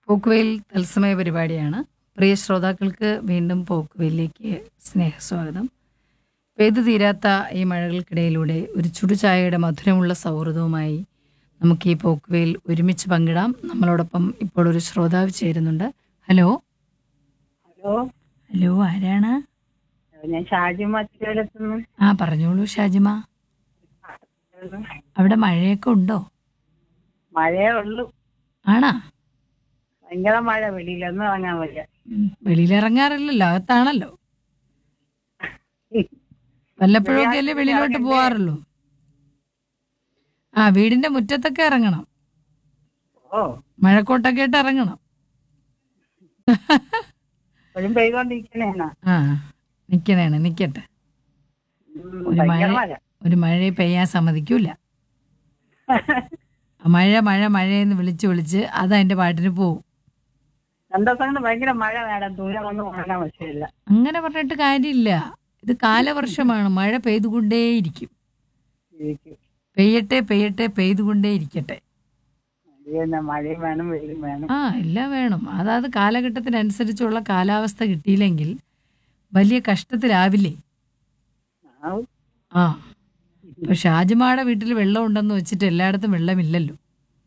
പോക്കുവെയിൽ തത്സമയ പരിപാടിയാണ് പ്രിയ ശ്രോതാക്കൾക്ക് വീണ്ടും പോക്കുവെയിലേക്ക് സ്നേഹസ്വാഗതം പെയ്തു തീരാത്ത ഈ മഴകൾക്കിടയിലൂടെ ഒരു ചുടുചായയുടെ മധുരമുള്ള സൗഹൃദവുമായി നമുക്ക് ഈ പോക്കുവെയിൽ ഒരുമിച്ച് പങ്കിടാം നമ്മളോടൊപ്പം ഇപ്പോൾ ഒരു ശ്രോതാവ് ചേരുന്നുണ്ട് ഹലോ ഹലോ ഹലോ ആരാണ് ഞാൻ ഷാജി മച്ചേലത്തുനിന്ന് ആ പറഞ്ഞോളൂ ഷാജിമ അവിടെ മഴയൊക്കെ ഉണ്ടോ മഴയേ ഉള്ളൂ ആണാ ഭയങ്കര മഴ വെളിയിലൊന്നും ഇറങ്ങാൻ വയ്യ ഉം, വെളിയിലിറങ്ങാറില്ലല്ലോ അകത്താണല്ലോ വല്ലപ്പോഴൊക്കെ അല്ലേ വെളിയിലോട്ട് പോവാറുള്ളൂ ആ വീടിന്റെ മുറ്റത്തൊക്കെ ഇറങ്ങണം ഓ മഴക്കോട്ടൊക്കെ ഇട്ട് ഇറങ്ങണം ഇപ്പോഴും പെയ്തോണ്ടിരിക്കണേന്നാ ആ നിക്കണേണ് നിക്കട്ടെ ഉം, ഒരു ഭയങ്കര മഴ മഴ ഒരു മഴ പെയ്യാൻ സമ്മതിക്കൂല ആ മഴ മഴ മഴയെന്ന് വിളിച്ച് വിളിച്ച് അത് അതിന്റെ പാട്ടിന് പോവും രണ്ടു ദിവസം കൊണ്ട് ഭയങ്കര മഴ വേണം ദൂരമൊന്നും ഉണങ്ങാൻ വശമില്ല അങ്ങനെ പറഞ്ഞിട്ട് കാര്യമില്ല ഇത് കാലവർഷമാണ് മഴ പെയ്തുകൊണ്ടേയിരിക്കും ഇരിക്കും. പെയ്യട്ടെ പെയ്യട്ടെ പെയ്തുകൊണ്ടേ ഇരിക്കട്ടെ അത് തന്നെ മഴയും വേണം വെയിലും വേണം ആ എല്ലാം വേണം അതാത് കാലഘട്ടത്തിനനുസരിച്ചുള്ള കാലാവസ്ഥ കിട്ടിയില്ലെങ്കിൽ വലിയ കഷ്ടത്തിലാവില്ലേ ആവും. ആ ഇപ്പൊ ഷാജിമാടെ വീട്ടിൽ വെള്ളം ഉണ്ടെന്ന് വെച്ചിട്ട് എല്ലായിടത്തും വെള്ളമില്ലല്ലോ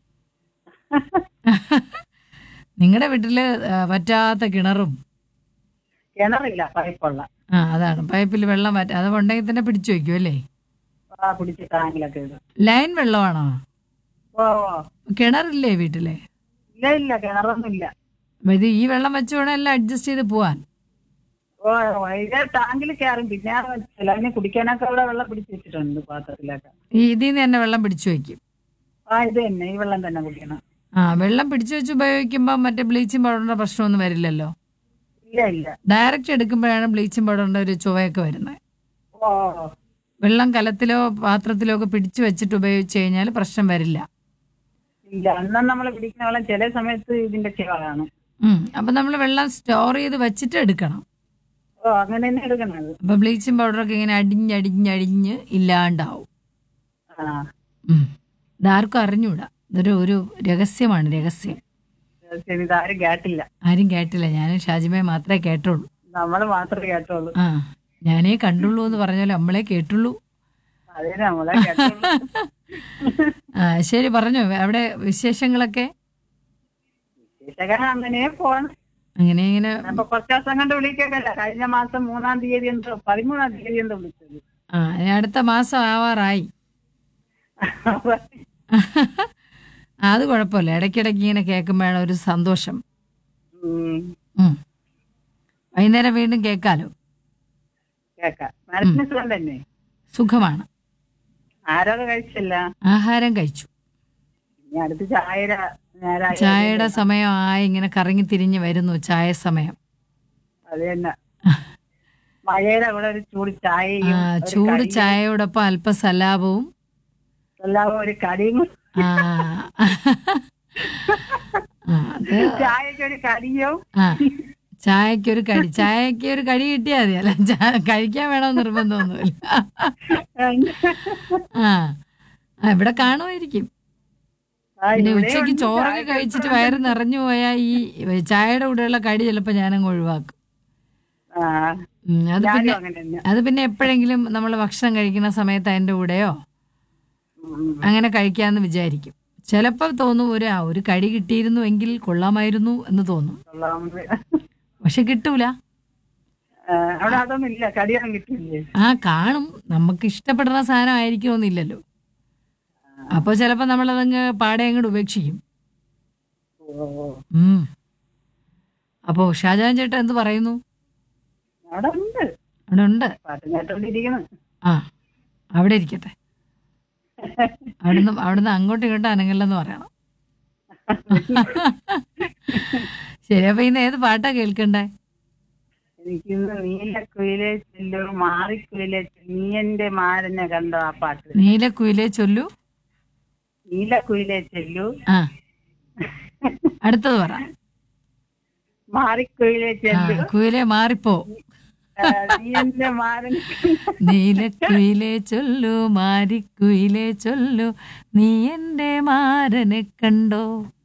നിങ്ങളുടെ വീട്ടില് ആ, പറ്റാത്ത കിണറും കിണറില്ല പൈപ്പുള്ള ആ അതാണ് പൈപ്പിൽ വെള്ളം പറ്റ അത് ഉണ്ടെങ്കിൽ തന്നെ പിടിച്ചു വെക്കും അല്ലേ ആ പിടിച്ച് ടാങ്കിലൊക്കെ ഇടും ലൈൻ വെള്ളമാണോ ഓ ഓ. കിണറില്ലേ വീട്ടില് ഇല്ല ഇല്ല കിണറൊന്നും ഇല്ല അപ്പൊ ഇത് ഈ വെള്ളം വെച്ച് വേണം എല്ലാം അഡ്ജസ്റ്റ് ചെയ്ത് പോവാൻ ഓ ഇത് ടാങ്കിൽ കയറും പിന്നെ ചിലതിന് കുടിക്കാനൊക്കെ അവിടെ വെള്ളം പിടിച്ച് വെച്ചിട്ടുണ്ട് പാത്രത്തിലൊക്കെ ഈ ഇതിൽ നിന്ന് തന്നെ വെള്ളം പിടിച്ചു വെക്കും ആ ഇത് തന്നെ ഈ വെള്ളം തന്നെ കുടിക്കണം ആ വെള്ളം പിടിച്ചു വെച്ച് ഉപയോഗിക്കുമ്പോൾ മറ്റേ ബ്ലീച്ചിങ് പൗഡറിന്റെ പ്രശ്നമൊന്നും വരില്ലല്ലോ ഇല്ല ഇല്ല ഡയറക്റ്റ് എടുക്കുമ്പോഴാണ് ബ്ലീച്ചിങ് പൗഡറിന്റെ ഒരു ചുവയൊക്കെ വരുന്നത് ഓ വെള്ളം കലത്തിലോ പാത്രത്തിലോ ഒക്കെ പിടിച്ചു വെച്ചിട്ട് ഉപയോഗിച്ച് കഴിഞ്ഞാൽ പ്രശ്നം വരില്ല ഇല്ല അന്നും നമ്മൾ പിടിക്കുന്ന വെള്ളം ചില സമയത്ത് ഇതിന്റെ ചിവ കാണും ഉം. അപ്പൊ നമ്മൾ വെള്ളം സ്റ്റോർ ചെയ്ത് വെച്ചിട്ട് എടുക്കണം ഓ അങ്ങനെ തന്നെ എടുക്കണത് അപ്പൊ ബ്ലീച്ചിങ് പൗഡറൊക്കെ ഇങ്ങനെ അടിഞ്ഞടിഞ്ഞടിഞ്ഞ് ഇല്ലാണ്ടാവും ആ ഉം. ഇതാർക്കും അറിഞ്ഞൂടാ ഇതൊരു ഒരു രഹസ്യമാണ് രഹസ്യം ശരി ഇതാരും കേട്ടില്ല ആരും കേട്ടില്ല ഞാനും ഷാജിമയെ മാത്രമേ കേട്ടുള്ളൂ നമ്മൾ മാത്രമേ കേട്ടുള്ളൂ ആ ഞാനേ കണ്ടുള്ളൂ എന്ന് പറഞ്ഞാൽ നമ്മളെ കേട്ടുള്ളൂ അതേ നമ്മളെ കേട്ടുള്ളൂ ആ ശരി പറഞ്ഞോ അവിടെ വിശേഷങ്ങളൊക്കെ വിശേഷകൻ അങ്ങനെ പോണം അങ്ങനെ ഇങ്ങനെ അപ്പൊ കുറച്ച് ദിവസം കണ്ട് വിളിക്കല്ല കഴിഞ്ഞ മാസം മൂന്നാം തീയതി എന്തോ പതിമൂന്നാം തീയതി എന്തോ വിളിച്ചത് ആ ഇനി അടുത്ത മാസം ആവാറായി ആ, അത് കുഴപ്പമില്ല ഇടയ്ക്കിടയ്ക്ക് ഇങ്ങനെ കേൾക്കുമ്പോഴാണ് ഒരു സന്തോഷം ഉം, ഉം. വൈകുന്നേരം വീണ്ടും കേൾക്കാലോ കേക്കാം മനസ്സിന് സുഖം തന്നെ സുഖമാണ് ആരോട് കഴിച്ചില്ല ആഹാരം കഴിച്ചു ഇനി അടുത്ത് ചായ നേരായി ചായയുടെ സമയമായി ഇങ്ങനെ കറങ്ങി തിരിഞ്ഞ് വരുന്നു ചായ സമയം അത് തന്നെ മഴയുടെ കൂടെ ഒരു ചൂട് ആ ചായയും ഒരു ചൂട് കടിയും, ചായയോടൊപ്പം അല്പ സലാപവും എല്ലാം ഒരു കടിയും ആ ആ, അത് ചായക്ക് ഒരു കടിയും ആ ചായക്കൊരു കടി ചായക്ക് ഒരു കടി കിട്ടിയാൽ മതി അല്ല ചാ- കഴിക്കാൻ വേണമെന്ന് നിർബന്ധമൊന്നുമില്ല ആ ആ, ഇവിടെ കാണുമായിരിക്കും ആ, പിന്നെ ഇവിടെ ഉച്ചയ്ക്ക് ഉണ്ട് ചോറൊക്കെ ചായക്ക് കഴിച്ചിട്ട് വയറ് നിറഞ്ഞു പോയാൽ ഈ ചായയുടെ കൂടെയുള്ള കടി ചിലപ്പോൾ ഞാനങ്ങ് ഒഴിവാക്കും ആ ഉം, അത് ഞാനും പിന്നെ അങ്ങനെ തന്നെ അത് പിന്നെ എപ്പോഴെങ്കിലും നമ്മൾ ഭക്ഷണം കഴിക്കുന്ന സമയത്ത് അതിൻ്റെ കൂടെയോ ഉം. അങ്ങനെ കഴിക്കാമെന്ന് വിചാരിക്കും ചിലപ്പോൾ തോന്നും ഒരു ആ ഒരു കടി കിട്ടിയിരുന്നുവെങ്കിൽ കൊള്ളാമായിരുന്നു എന്ന് തോന്നും കൊള്ളാം. പക്ഷെ കിട്ടൂല ആ, അവിടെ അതൊന്നും ഇല്ല കടിയൊന്നും കിട്ടില്ലേ ആ കാണും നമുക്ക് ഇഷ്ടപ്പെടുന്ന സാധനം ആയിരിക്കുമെന്നില്ലല്ലോ അപ്പോൾ ചിലപ്പോൾ നമ്മളതങ്ങ് പാടെ അങ്ങോട്ട് ഉപേക്ഷിക്കും ഓ ഉം. അപ്പോൾ ഷാജാൻ ചേട്ടൻ എന്ത് പറയുന്നു അവിടെ ഉണ്ട് അവിടെ ഉണ്ട് പാട്ട് കേട്ടോണ്ടിരിക്കുന്നു ആ അവിടെ ഇരിക്കട്ടെ അവിടുന്ന് അവിടുന്ന് അങ്ങോട്ടും ഇങ്ങോട്ടും അനങ്ങല്ലെന്ന് പറയണം ശരി അപ്പൊ ഇന്ന് ഏത് പാട്ടാ കേൾക്കണ്ടേ എനിക്കിന്ന് നീലക്കുയിലെ ചെല്ലു മാറിക്കുയിലെ നീ എന്റെ മാരനെ കണ്ടോ ആ പാട്ട് നീലക്കുയിലെ ചൊല്ലു നീലക്കുയിലെ ചെല്ലു ആ അടുത്തത് പറ മാറിക്കുയിലെ ആ ചെല്ലു കുയിലെ മാറിപ്പോ ആ, നീ എന്റെ മാരൻ നീലക്കുയിലെ ചൊല്ലു മാരിക്കുയിലെ ചൊല്ലു നീ എന്റെ മാരനെ കണ്ടോ